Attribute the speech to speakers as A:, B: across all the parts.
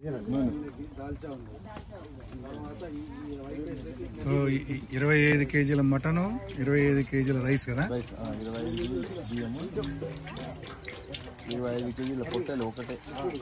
A: So ఇ- ఇ- ఇరవై ఐదు కేజీల మటను ఇరవై ఐదు కేజీల రైస్ కదా
B: రైస్ ఆ, ఇరవై ఐదు కేజీలు బియ్యము ఇరవై ఐదు కేజీల పొట్టెలు ఒకటే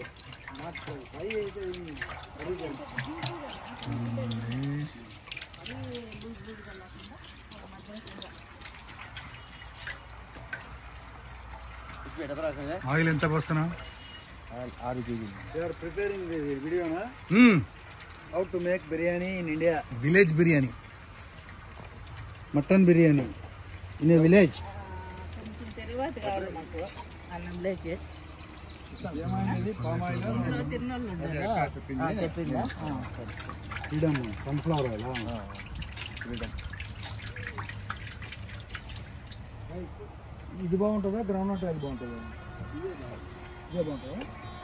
A: ఆయిల్ ఎంత పోస్తున్నా
B: ఆ- ఆరు కేజీలు
C: They are preparing the video, na?
A: మ్మ్.
C: How to make biryani in India.
A: Village biryani
C: Mutton biryani. In a village.
D: కొంచెం తర్వాత కావాలి మాకు అన్నం లేచి
C: ఏమైనది పామ్ ఆయిల్
D: తిన్నోళ్ళు ఉన్నారు చెప్పిందా ఆ, సరే
C: ఫ్రీడమ్ సన్ఫ్లవర్ ఆయిల్ ఇది బాగుంటుందా గ్రౌండ్ నట్ ఆయిల్ బాగుంటుందా ఇదే బాగుంటుందా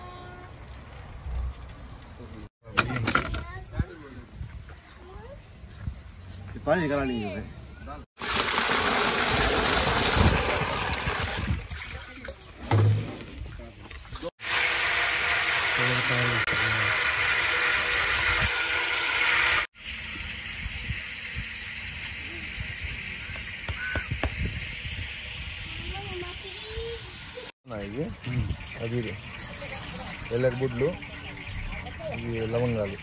B: ఉన్నాయి ఇది అది ఎల్లరి బుడ్లు ఇవి లవంగాలు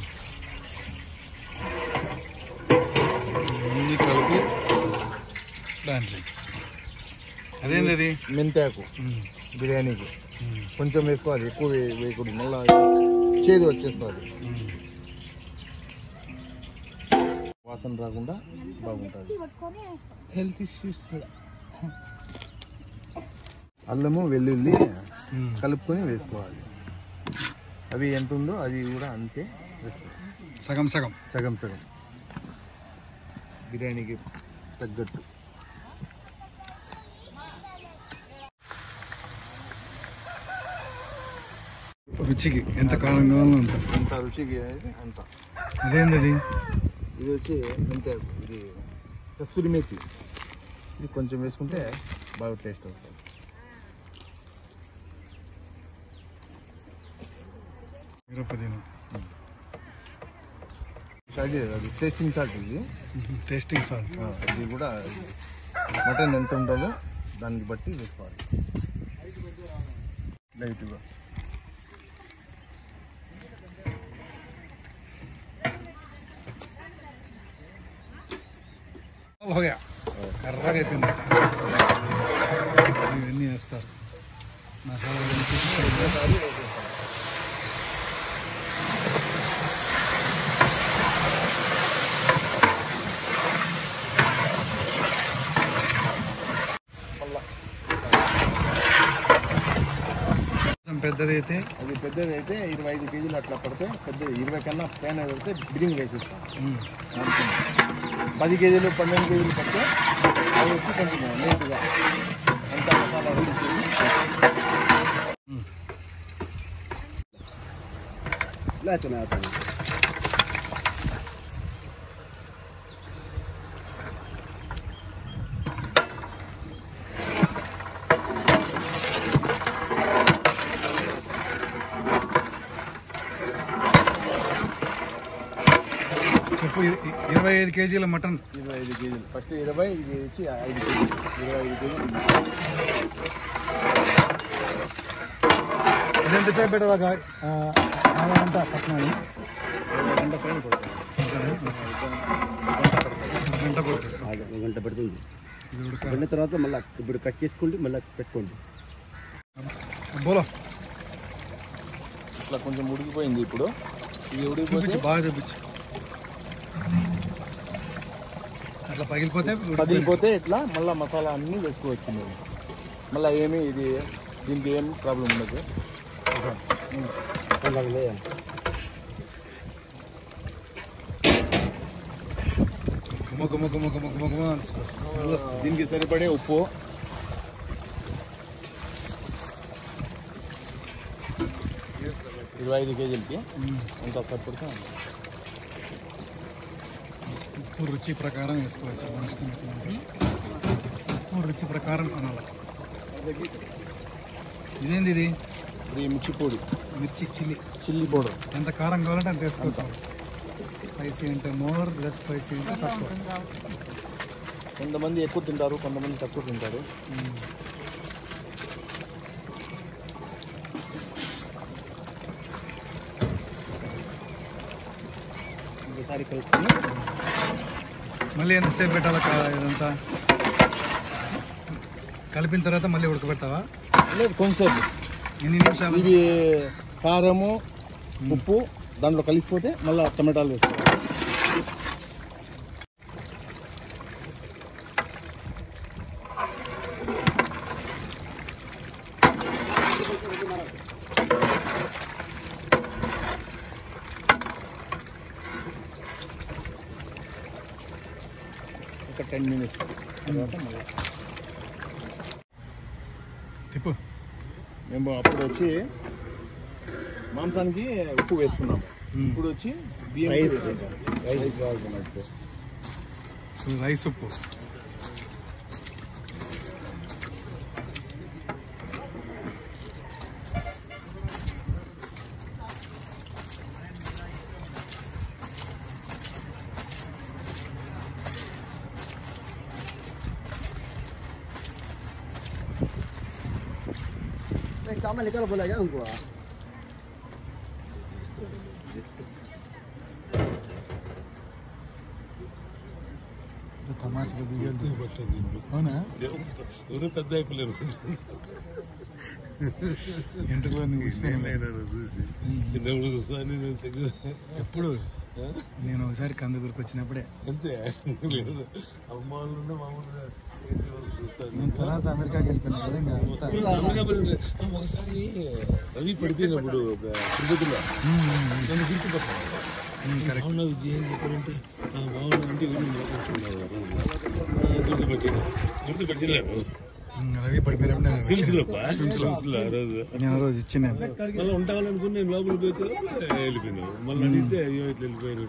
A: అన్ని కలిపి దాంట్లో అదేంది అది
B: మెంతాకు
A: మ్మ్.
B: బిర్యానీకి
A: మ్మ్.
B: కొంచెం వేసుకోవాలి ఎక్కువ వే- వేయకూడదు మళ్ళీ చేదు వచ్చేస్తుంది
A: మ్మ్.
B: వాసన రాకుండా బాగుంటుంది
C: హెల్త్ ఇష్యూస్ కూడా
B: అల్లము వెల్లుల్లి
A: మ్మ్.
B: కలుపుకొని వేసుకోవాలి అవి ఎంత ఉందో అది కూడా అంతే వేసుకోవాలి
A: సగం సగం
B: సగం సగం బిర్యానీకి తగ్గట్టు
A: రుచికి ఎంత కారం కావాలో అంత
B: అంత రుచికి అయితే అంత
A: అదేంది అది
B: ఇది వచ్చి మెంతాకు ఇది కస్తూరి మేతి ఇది కొంచెం వేసుకుంటే బాగా టేస్ట్ వస్తుంది
A: మిరపదిన
B: అది అది టేస్టింగ్ సాల్ట్ ఇది
A: టేస్టింగ్ సాల్ట్
B: ఆ, ఇది కూడా మటన్ ఎంత ఉంటుందో దాన్ని బట్టి వేసుకోవాలి లైట్గా
A: హోగా కర్రగా అయిపోయింది ఇవన్నీ వేస్తారు మసాలా కొంచెం పెద్దదైతే
B: అది పెద్దది అయితే ఇరవై ఐదు కేజీలు అట్లా పడితే పెద్దది ఇరవై కన్నా పైన పెడితే బిరింగ్ వేసేస్తాం
A: మ్మ్.
B: పది కేజీలు పన్నెండు కేజీలు పడితే అది వచ్చి కొంచెం లేట్గా అంతా మసాలా వేసి
C: ఇలా ಚೆನ್ನಾಗಿ
A: చెప్పు ఇ- ఇ- ఇరవై ఐదు కేజీల మటన్
B: ఇరవై ఐదు కేజీలు ఫస్ట్ ఇరవై ఇది వచ్చి ఐదు కేజీలు ఇరవై ఐదు కేజీలు
A: ఇదెంత సేపు పెట్టదా ఆधा గంట పట్నాలి
B: ఇరవై గంట పైన పడుతుంది
A: గంట పడుతుంది
C: ఒక గంట పడుతుంది
A: ఇది ఉడక
C: వెళ్ళిన తర్వాత మళ్ళీ ఇప్పుడు కట్ చేసుకోండి మళ్ళీ పెట్టుకోండి
A: బోలో
B: ఇట్లా కొంచెం ఉడికిపోయింది ఇప్పుడు ఇది ఉడికిపోతే
A: చూపించు బాగా చూపించు అట్లా పగిలిపోతే ఉడికిపోయినట్టు.
B: పగిలిపోతే ఇట్లా మళ్ళీ మసాలా అన్నీ వేసుకోవచ్చు మీరు మళ్ళీ ఏమీ ఇది దీనికి ఏం ప్రాబ్లం ఉండదు
A: గుమ్మ గుమ్మ గుమ్మ గుమ్మ గుమ్మ గుమ్మ అని స్మెల్ వస్తుంది.
B: దీనికి సరిపడే ఉప్పు ఇరవై ఐదు కేజీలకి ఎంత సరిపడితే అంత.
A: ఉప్పు రుచి ప్రకారం వేసుకోవచ్చు మన ఇష్టం వచ్చినట్టు. ఉప్పు రుచి ప్రకారం అనాలి ఇదేంది ఇది
B: ఇది మిర్చి పొడి
A: మిర్చి చిల్లీ
B: చిల్లీ పౌడర్
A: ఎంత కారం కావాలంటే అంత వేసుకోవచ్చు స్పైసీ అంటే మోర్ లెస్ స్పైసీ అంటే తక్కువ
B: కొంతమంది ఎక్కువ తింటారు కొంతమంది తక్కువ తింటారు ఇంకోసారి కలుపుకొని
A: మళ్ళీ ఎంతసేపు పెట్టాలా కా- ఇదంతా కలిపిన తర్వాత మళ్ళీ ఉడకబెడతావా
B: లేదు కొంచెంసేపు
A: ఎన్ని నిమిషాలు
B: ఇవి కారము ఉప్పు దాంట్లో కలిసిపోతే మళ్ళీ టమాటాలు వేసుకోవాలి ఒక టెన్ మినిట్స్ తర్వాత మళ్ళీ
A: తిప్పు
B: మేము అప్పుడు వచ్చి మాంసానికి ఉప్పు వేసుకున్నాము ఇప్పుడు వచ్చి బియ్యం రైస్ రైస్ వాడుకున్నట్టు
A: రైస్ ఉప్పు
C: चावल निकल बोला क्या उनको
A: తమాషా అవునా
E: ఎవరు పెద్ద అయిపోలేరు
A: ఇంటర్లో నువ్వు ఇష్టం
E: చూసి చిన్నప్పుడు చూస్తాను నేను తెగ
A: ఎప్పుడు నేను ఒకసారి కందుకూరుకు వచ్చినప్పుడే
E: అంతే లేదు అమ్మాళ్ళు మామూలుగా చూస్తాను
A: నేను తర్వాత అమెరికాకి వెళ్ళిపోయినా కదా ఇంకా అంతా
E: ఒకసారి రవి పడిపోయినప్పుడు ఒక తిరుపతిలో నన్ను గుర్తుపట్టాను బాగున్నా విజయ్ ఏం చెప్పారంటే "ఆ, బాగున్నా అంటే ఎవరు మాట్లాడుతున్నారు గుర్తుపట్టిన గుర్తుపట్టినారు
A: ఉమ్, రవి పడిపోయినప్పుడు నేను వచ్చాను.
E: సిమ్స్లోపా సిమ్స్లో ఆ రోజు
A: నేను ఆ రోజు ఇచ్చినాను
E: మళ్ళీ ఉంటావాలనుకుని నేను లోపలికి వచ్చి లోపల వెళ్ళిపోయినాను మళ్ళీ అడిగితే అయ్యో ఇట్లా వెళ్ళిపోయారు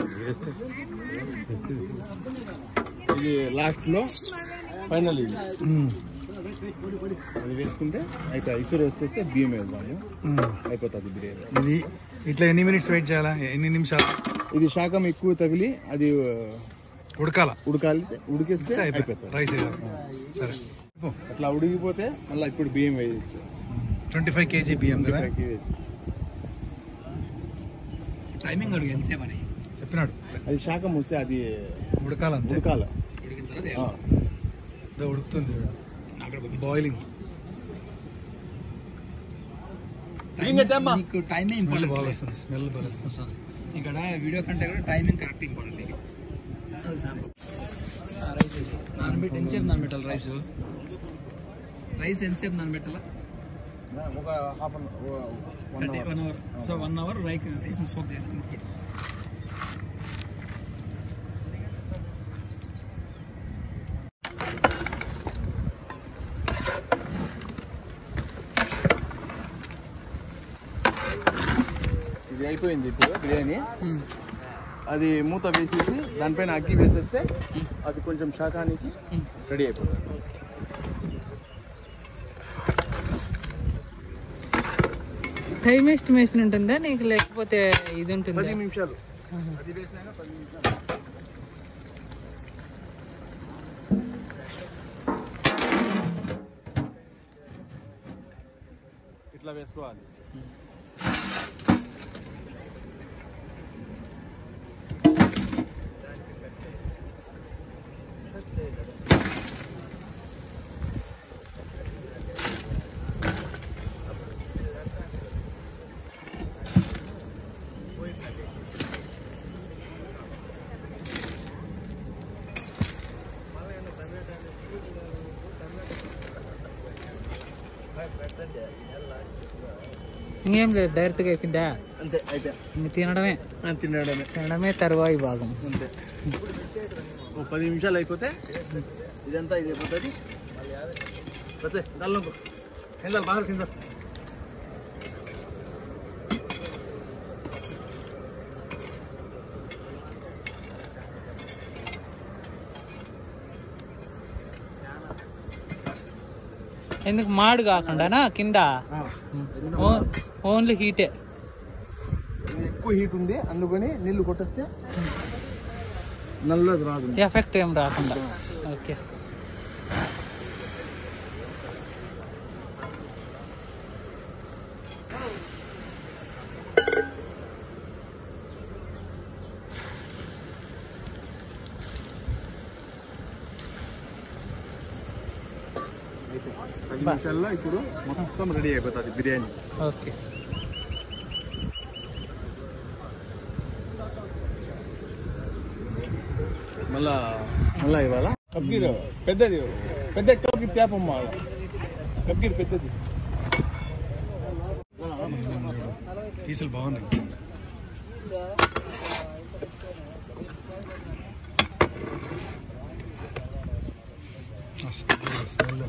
B: ఇది లాస్ట్ లో ఫైనల్ ఇది
A: ఉమ్,
B: అది వేసుకుంటే అయితే ఐసూరు వేసేస్తే బియ్యం వేద్దాము
A: ఉమ్.
B: అయిపోతుంది బిర్యానీ
A: ఇది ఇట్లా ఎన్ని మినిట్స్ వెయిట్ చేయాలా ఎన్ని నిమిషాలు
B: ఇది శాఖం ఎక్కువ తగిలి అది ఆ,
A: ఉడకాల
B: ఉడకాలి ఉడికేస్తే అయిపోతుంది
A: రైస్ వేయాలి సరే
B: అట్లా ఉడికిపోతే మళ్ళీ ఇప్పుడు బియ్యం వేయచ్చు
A: ట్వంటీ ఫైవ్ కేజీ బియ్యం కదా
F: టైమింగ్ అడుగు ఎంతసేపు అని
A: చెప్పినాడు
B: అది శాఖం వస్తే అది
A: ఉడకాలంతే
B: ఉడకాల
F: ఉడికిన తర్వాత
B: ఆ.
A: ఇదో ఉడుకుతుంది
F: అక్కడ పంపించు.
A: బాయిలింగ్
F: టైమింగ్ నీకు టైమే
A: స్మెల్ బాగా
F: ఇంపార్టెంట్
A: వస్తుంది స్మెల్ బాగా వస్తుంది
F: ఇక్కడ వీడియో కంటే కూడా టైమింగ్ కరెక్ట్ ఇంపార్టెంట్ నీకు అది sample. ఆ, రైస్ ఇది. నానబెట్టి ఎంతసేపు నానబెట్టాలి రైస్ రైస్ ఎంతసేపు నానబెట్టాలా
B: ఒక half an one
F: thirty one hour so one hour రైక్ రైస్ సోక్ చేయాలి
B: ఇది అయిపోయింది ఇప్పుడు బిర్యానీ అది మూత వేసేసి దానిపైన అగ్గి వేసేస్తే అది కొంచెం శాకానికి రెడీ అయిపోతుంది
D: టైం ఎస్టిమేషన్ ఉంటుందా నీకు లేకపోతే ఇది ఉంటుందా
B: పది నిమిషాలు అది వేసినాక పది నిమిషాలు ఇట్లా వేసుకోవాలి
D: ఇంకేం లేదు డైరెక్ట్ గా అయిపోయిందా
B: అంతే అయితే
D: ఇంక తినడమే
B: తినడమే
D: తినడమే తరువాయి భాగం
B: అంతే ఓ పది నిమిషాలు అయిపోతే ఇదంతా ఇది అయిపోతుంది వస్తే దానిలో కింద బాగా కింద
D: ఎందుకు మాడు కాకుండానా కింద ఓ- ఓన్లీ హీటే
B: ఇది ఎక్కువ హీట్ ఉంది అందుకని నీళ్లు కొట్టేస్తే నల్లది రాదు
D: ఎఫెక్ట్ ఏం రాకుండా ఓకే
B: పది నిమిషాల్లో ఇప్పుడు మొత్తం రెడీ అయిపోతుంది బిర్యానీ
D: ఓకే
B: మళ్ళా మళ్ళా ఇవాళ
C: కబ్గిర్ పెద్దది పెద్ద కబ్గిర్ ట్యాప్ అమ్మా కబ్గిర్ పెద్దది
A: పీసులు బాగున్నాయి ఆ స్మెల్ స్మెల్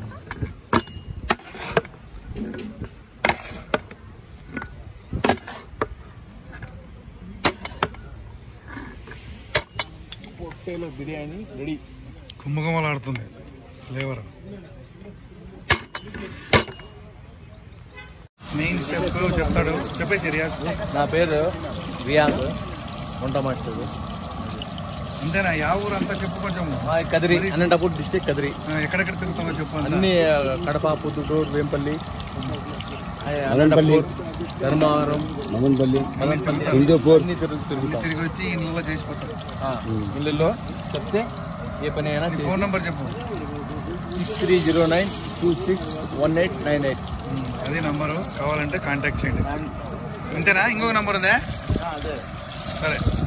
B: పొట్టేలో బిర్యానీ రెడీ
A: కుమ్మకమలాడుతుంది ఫ్లేవర్ మెయిన్ షెఫ్ చెప్తాడు చెప్పేసి రియాజ్
B: నా పేరు రియాజ్ వంట మాస్టర్
A: అంతేనా యా ఊరు అంతా చెప్పు కొంచెం
B: మా కదిరి అనంతపూర్ డిస్టిక్ కదిరి
A: ఆ, ఎక్కడెక్కడ తిరుగుతామో చెప్పు అంతా.
B: అన్ని కడప పుత్తూరు వేంపల్లి అనంతపూర్ ధర్మవరం మదనపల్లి మదనపల్లి హిందూపూర్ అన్ని తిరుగు తిరుగుతాం
A: తిరిగి వచ్చి ఇంట్లో చేసిపోతాం
B: ఆ, ఇళ్ళల్లో చెప్తే ఏ పని అయినా
A: నీ ఫోన్ నంబర్ చెప్పు
B: six three zero nine two six one eight nine eight
A: ఉమ్, అదే నంబరు కావాలంటే కాంటాక్ట్ చేయండి అంతేనా ఇంకొక నంబర్ ఉందా
B: అదే
A: సరే